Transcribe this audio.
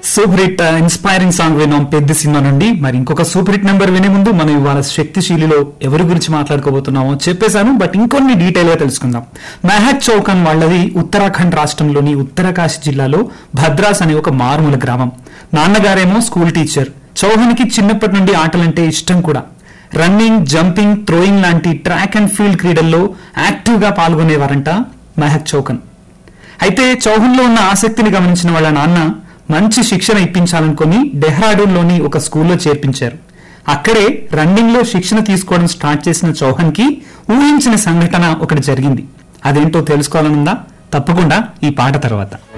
super hit inspiring song విన్నాం పెద్ద cinema నుండి మరి ఇంకొక సూపర్ హిట్ నెంబర్ వినే ముందు మనం ఇవాళ శక్తిశీలిలో ఎవరి గురించి మాట్లాడుకోబోతున్నామో చెప్పేశాను బట్ ఇంకొన్ని డీటెయిల్ గా తెలుసుకుందాం మెహక్ చౌకన్ వాళ్ళది ఉత్తరాఖండ్ రాష్ట్రంలోని ఉత్తరకాశి జిల్లాలో భద్రాస్ అనే ఒక మారుమూల గ్రామం నాన్నగారేమో స్కూల్ టీచర్ చౌహాన్కి చిన్నప్పటి నుండి ఆటలంటే ఇష్టం కూడా రన్నింగ్ జంపింగ్ థ్రోయింగ్ లాంటి ట్రాక్ అండ్ ఫీల్డ్ క్రీడల్లో యాక్టివ్ గా పాల్గొనేవారంట మెహక్ చౌకన్ అయితే చౌహన్లో ఉన్న ఆసక్తిని గమనించిన వాళ్ళ నాన్న మంచి శిక్షణ ఇప్పించాలనుకుని డెహ్రాడూన్లోని ఒక స్కూల్లో చేర్పించారు అక్కడే రన్నింగ్ లో శిక్షణ తీసుకోవడం స్టార్ట్ చేసిన చౌహన్ కి ఊహించిన సంఘటన ఒకటి జరిగింది అదేంటో తెలుసుకోవాలనుందా తప్పకుండా ఈ పాట తర్వాత